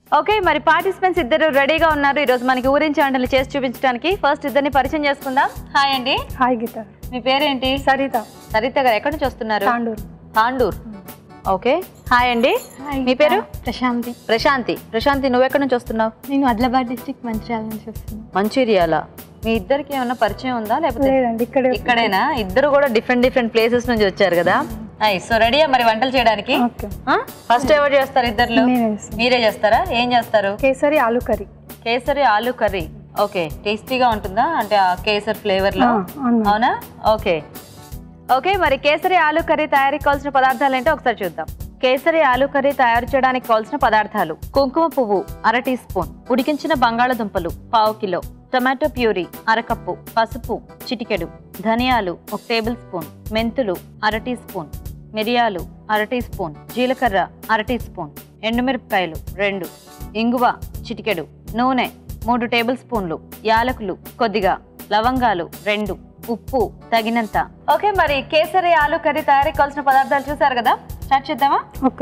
Okay మరి participants ఇద్దరు రెడీగా ఉన్నారు ఈరోజు మనకి ఊరించి వంటలు చేసి చూపించడానికి ఫస్ట్ ఇద్దరిని పరిచయం చేసుకుందాం హాయ్ అండి హాయ్ గీత మీ పేరేంటి సరిత సరిత గారు ఎక్కడి నుంచి వస్తున్నారు తాండూరు తాండూర్ ఓకే హాయ్ అండి మీ పేరు ప్రశాంతి ప్రశాంతి ప్రశాంతి నువ్వు ఎక్కడి నుంచి వస్తున్నావు నేను ఆదిలాబాద్ డిస్ట్రిక్ట్ మంచిర్యాల నుంచి వస్తున్నాను మంచిర్యాల మీ ఇద్దరికి ఏమన్నా పరిచయం ఉందా లేకపోతే లేదండి ఇక్కడే ఇక్కడేనా ఇద్దరు కూడా డిఫరెంట్ డిఫరెంట్ ప్లేసెస్ నుంచి వచ్చారు కదా సో రెడీయా మరి వంటలు చేయడానికి ఓకే ఫస్ట్ ఎవరు చేస్తారు ఇద్దరు నేనే చేస్తాను మీరే చేస్తారా ఏం చేస్తారు కేసరి ఆలు కర్రీ కేసరి ఆలు కర్రీ ఓకే టేస్టీగా ఉంటుందా అంటే ఆ కేసర్ ఫ్లేవర్ లో ఆ, అవును. అవునా ఓకే ఓకే మరి కేసరి ఆలు కర్రీ తయారీకి కావాల్సిన పదార్థాలు ఏంటో ఒకసారి చూద్దాం కేసరి ఆలు కర్రీ తయారు చేయడానికి కావాల్సిన పదార్థాలు కుంకుమ పువ్వు అర టీ స్పూన్ ఉడికించిన బంగాళదుంపలు పావు కిలో టొమాటో ప్యూరీ అరకప్పు పసుపు చిటికెడు ధనియాలు ఒక టేబుల్ స్పూన్ మెంతులు అర టీ స్పూన్ మిరియాలు అర టీ స్పూన్ జీలకర్ర అర టీ స్పూన్ ఎండుమిరపకాయలు రెండు ఇంగువ చిటికెడు నూనె మూడు టేబుల్ స్పూన్లు యాలకులు కొద్దిగా లవంగాలు రెండు ఉప్పు తగినంత ఓకే మరి కేసరి ఆలు కర్రీ తయారీ కావాల్సిన పదార్థాలు చూసారు కదా స్టార్ట్ చేద్దామా ఓకే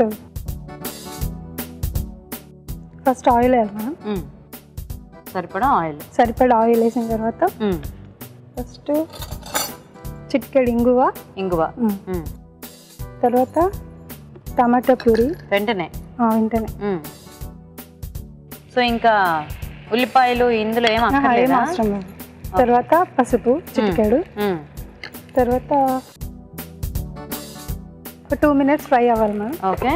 ఫస్ట్ ఆయిల్ వేయాలి మనం సరిపడా ఆయిల్ సరిపడా ఆయిల్ వేసిన తర్వాత ఫస్ట్ చిటికెడు ఇంగువ ఇంగువ ఉమ్. ఉమ్. తర్వాత టమాటో ప్యూరీ వెంటనే ఆ, వెంటనే ఉమ్. సో ఇంకా ఉల్లిపాయలు ఇందులో ఏం ఆహా, ఏం అక్కర్లేదా అవసరం లేదు తర్వాత పసుపు చిటికెడు ఉమ్. తర్వాత ఒక టూ మినిట్స్ ఫ్రై అవ్వాలి మనం ఓకే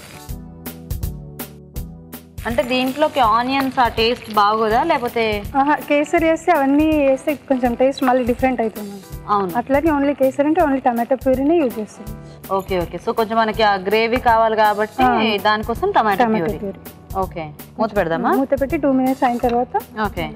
అంటే దీంట్లోకి ఆనియన్స్ ఆ టేస్ట్ బాగోదా లేకపోతే ఆహా, కేసరి వేస్తే అవన్నీ వేస్తే కొంచెం టేస్ట్ మళ్ళీ డిఫరెంట్ అవుతుంది మనకి. అవును అట్లనే ఓన్లీ కేసరి అంటే ఓన్లీ టమాటో ప్యూరీనే యూజ్ చేస్తుంది ఓకే ఓకే సో కొంచెం మనకి ఆ గ్రేవీ కావాలి కాబట్టి దానికోసం tomato tomato puree puree okay మూత పెడదామా మూత పెట్టి టూ మినిట్స్ అయిన తర్వాత ఓకే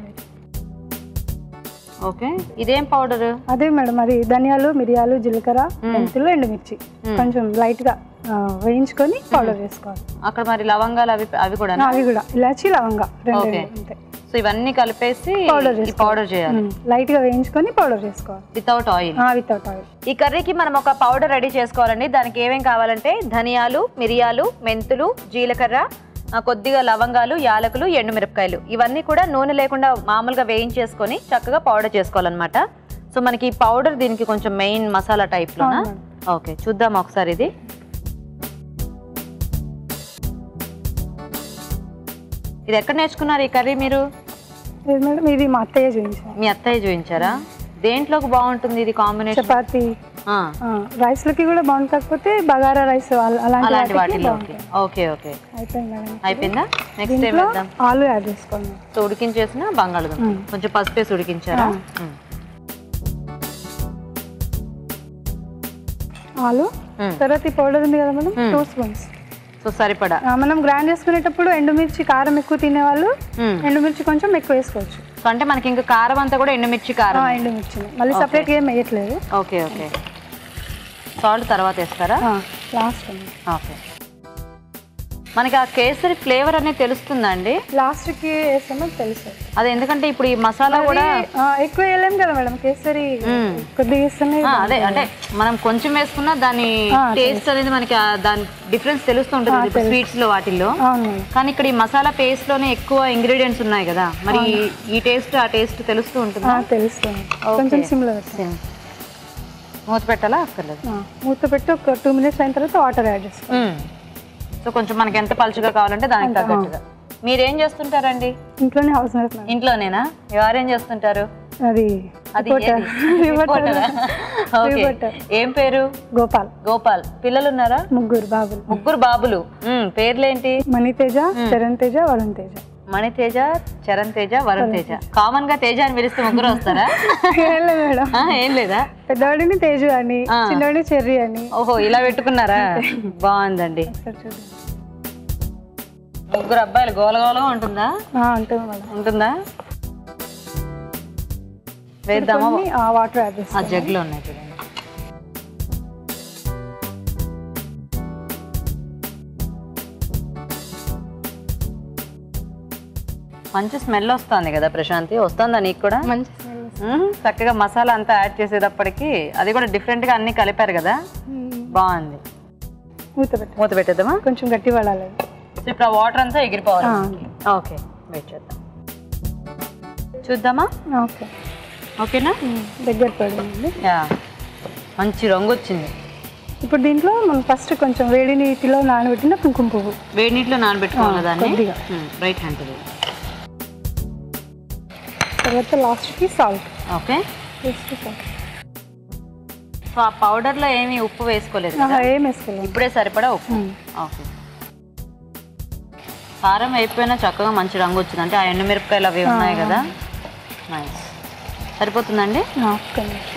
ఓకే ఇదేం పౌడర్ అదే మేడం అది ధనియాలు మిరియాలు జీలకర్ర మెంతులు ఎండుమిర్చి కొంచెం లైట్ గా ఆ, వేయించుకొని పౌడర్ వేసుకోవాలి అక్కడ మరి లవంగాలు అవి అవి కూడా అవి కూడా ఇలాచి లవంగా రెండు ఓకే. అంతే సో ఇవన్నీ కలిపేసి Powder ఈ పౌడర్ చేయాలి లైట్ గా వేయించుకొని పౌడర్ వేసుకోవాలి వితౌట్ ఆయిల్ వితౌట్ ఆయిల్ ఈ కర్రీకి మనం ఒక పౌడర్ రెడీ చేసుకోవాలండి దానికి ఏమేం కావాలంటే ధనియాలు మిరియాలు మెంతులు జీలకర్ర ఆ, కొద్దిగా లవంగాలు యాలకులు ఎండుమిరపకాయలు ఇవన్నీ కూడా నూనె లేకుండా మామూలుగా వేయించేసుకొని చక్కగా పౌడర్ చేసుకోవాలన్నమాట సో మనకి ఈ పౌడర్ దీనికి కొంచెం మెయిన్ మసాలా టైప్లోనా అవును ఓకే చూద్దాం ఒకసారి ఇది ఇది ఎక్కడ నేర్చుకున్నారు ఈ కర్రీ మీరు ఇది మేడం ఇది మా అత్తయ్య చూపించాను మీ అత్తయ్య చూపించారా దేంట్లోకి బాగుంటుంది ఇది కాంబినేషన్ చపాతి రైస్ లోకి కూడా బాగుంది కాకపోతే బగారా రైస్ అలాంటి అలాంటి వాటికి వాటిలోకి బాగుంటుంది ఓకే ఓకే అయిపోయింది మేడం అయిపోయిందా నెక్స్ట్ ఏం దీంట్లో వేద్దాం ఆలు యాడ్ చేసుకోండి సో ఉడికించేసిన బంగాళదుంప మ్మ్. కొంచెం పసుపు వేసి ఉడికించారా ఆ. మ్మ్. ఆలు మ్మ్. తర్వాత ఈ పౌడర్ ఉంది కదా మేడం టూ స్పూన్స్ సో సరిపడా మనం గ్రైండ్ చేసుకునేటప్పుడు ఎండుమిర్చి కారం ఎక్కువ తినేవాళ్ళు మ్మ్. ఎండుమిర్చి కొంచెం ఎక్కువ వేసుకోవచ్చు సో అంటే మనకి ఇంకా కారం అంతా కూడా ఎండుమిర్చి కారం ఆ, ఎండుమిర్చిని మళ్ళీ సపరేట్గా ఏం వేయట్లేదు ఓకే ఓకే సాల్ట్ తర్వాత వేస్తారా లాస్ట్ ఓకే మనకి ఆ కేసరి ఫ్లేవర్ అనేది తెలుస్తుందా అండి లాస్ట్కి వేస్తామో తెలుసు అదే ఎందుకంటే ఇప్పుడు ఈ మసాలా కూడా ఆ, ఎక్కువ వేయలేం కదా మేడం కేసరి మ్మ్. కొద్దిగా వేస్తేనే ఆ, అదే అంటే మనం కొంచెం వేసుకున్నా దాని ఆ, టేస్ట్ అనేది మనకి ఆ దాని డిఫరెన్స్ తెలుస్తుంటుంది ఇప్పుడు స్వీట్స్ లో వాటిల్లో అవును మేడం కానీ ఇక్కడ ఈ మసాలా పేస్ట్ లోనే ఎక్కువ ఇంగ్రీడియంట్స్ ఉన్నాయి కదా మరి ఈ- ఈ టేస్ట్ ఆ టేస్ట్ తెలుస్తూ ఉంటుంది ఆ, తెలుస్తుంది కొంచెం సిమ్లో పెట్టాం మూత పెట్టాలా అక్కర్లేదు ఆ, మూత పెట్టి ఒక టూ మినిట్స్ అయిన తర్వాత వాటర్ యాడ్ చేసుకోవాలి సో కొంచెం మనకి ఎంత పలుచగా కావాలంటే దానికి తగ్గట్టుగా మీరేం చేస్తుంటారండి ఇంట్లోనే హౌస్ వైఫ్ మేడం ఇంట్లోనేనా ఎవరేం చేస్తుంటారు అది అది reporter. ఏది? reporter. Reporter ఆ? Okay Reporter. ఏం పేరు గోపాల్ గోపాల్ పిల్లలు ఉన్నారా ముగ్గురు బాబులు ముగ్గురు బాబులు మ్మ్, పేర్లేంటి మణితేజ చరణ్ తేజ వరుణ్ తేజ మణితేజ చరణ్ తేజ వరుణ్ తేజ కామన్ గా తేజ అని పిలిస్తే ముగ్గురు వస్తారా ఏం లేదు మేడం ఆ, ఏం లేదా పెద్దవాడిని తేజు అని ఆ. చిన్నవాడిని చెర్రి అని ఓహో ఇలా పెట్టుకున్నారా బాగుందండి ఒకసారి చూడండి ముగ్గురు అబ్బాయిలు గోలగోలగా ఉంటుందా ఆ, ఉంటుంది మేడం ఉంటుందా వేద్దామా కొన్ని వాటర్ యాడ్ ఆ చేస్తాం జగ్లో ఉన్నాయి చూడండి మంచి స్మెల్ వస్తుంది కదా ప్రశాంతి వస్తుందా నీకు కూడా మంచి స్మెల్ మ్మ్. చక్కగా మసాలా అంతా యాడ్ చేసేటప్పటికి అది కూడా different గా అన్ని కలిపారు కదా బాగుంది మూత పెట్టి మూత పెట్టేద్దామా కొంచెం గట్టి పడాలి సో ఇప్పుడు ఆ వాటర్ అంతా ఎగిరిపోవాలి ఆ. ఓకే వెయిట్ చేద్దాం చూద్దామా ఓకే ఓకేనా ఉమ్, దగ్గర పడింది యా మంచి రంగు వచ్చింది ఇప్పుడు దీంట్లో మనం ఫస్ట్ కొంచెం వేడి నీటిలో నానబెట్టిన కుంకుమ పువ్వు వేడి నీటిలో నానబెట్టుకోవాలి ఆ, దాన్ని కొద్దిగా. రైట్ హ్యాండ్ తర్వాత లాస్ట్కి సాల్ట్ ఓకే వేసి సాల్ట్ సో ఆ పౌడర్లో ఏమీ ఉప్పు వేసుకోలేదు కదా ఏం వేసుకోలేదు ఇప్పుడే సరిపడా ఉప్పు ఉమ్. ఓకే కారం అయిపోయినా చక్కగా మంచి రంగు వచ్చింది అంటే ఆ ఎండుమిరపకాయలు అవి ఉన్నాయి కదా నైస్ సరిపోతుందండి ఆ, ఒక్క నిమిషం.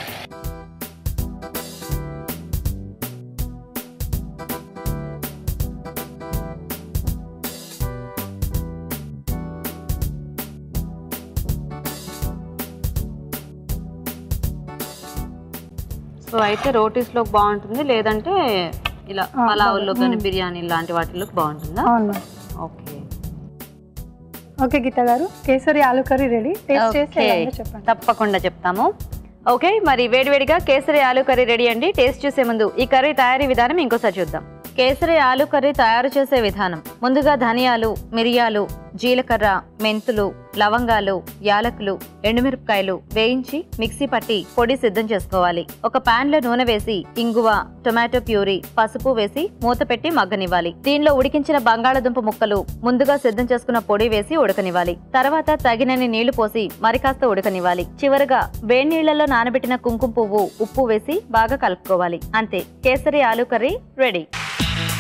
సో అయితే రోటీస్లోకి బాగుంటుంది లేదంటే ఇలా ఆ, పలావుల్లో కానీ బిర్యానీ లాంటి వాటిలోకి బాగుంటుందా అవును మేడం. ఓకే ఓకే గీత గారు కేసరి ఆలు కర్రీ రెడీ టేస్ట్ చేసి ఓకే ఎలాగో చెప్పండి తప్పకుండా చెప్తాము ఓకే మరి వేడివేడిగా కేసరి ఆలు కర్రీ రెడీ అండి టేస్ట్ చూసే ముందు ఈ కర్రీ తయారీ విధానం ఇంకోసారి చూద్దాం కేసరి ఆలు కర్రీ తయారు చేసే విధానం ముందుగా ధనియాలు మిరియాలు జీలకర్ర మెంతులు లవంగాలు యాలకులు ఎండుమిరపకాయలు వేయించి మిక్సీ పట్టి పొడి సిద్ధం చేసుకోవాలి ఒక పాన్ లో నూనె వేసి ఇంగువ టొమాటో ప్యూరీ పసుపు వేసి మూత పెట్టి మగ్గనివ్వాలి దీనిలో ఉడికించిన బంగాళదుంప ముక్కలు ముందుగా సిద్ధం చేసుకున్న పొడి వేసి ఉడకనివ్వాలి తర్వాత తగినన్ని నీళ్లు పోసి మరి కాస్త ఉడకనివ్వాలి చివరగా వేడి నీళ్లలో నానబెట్టిన కుంకుమ పువ్వు ఉప్పు వేసి బాగా కలుపుకోవాలి అంతే కేసరి ఆలు కర్రీ రెడీ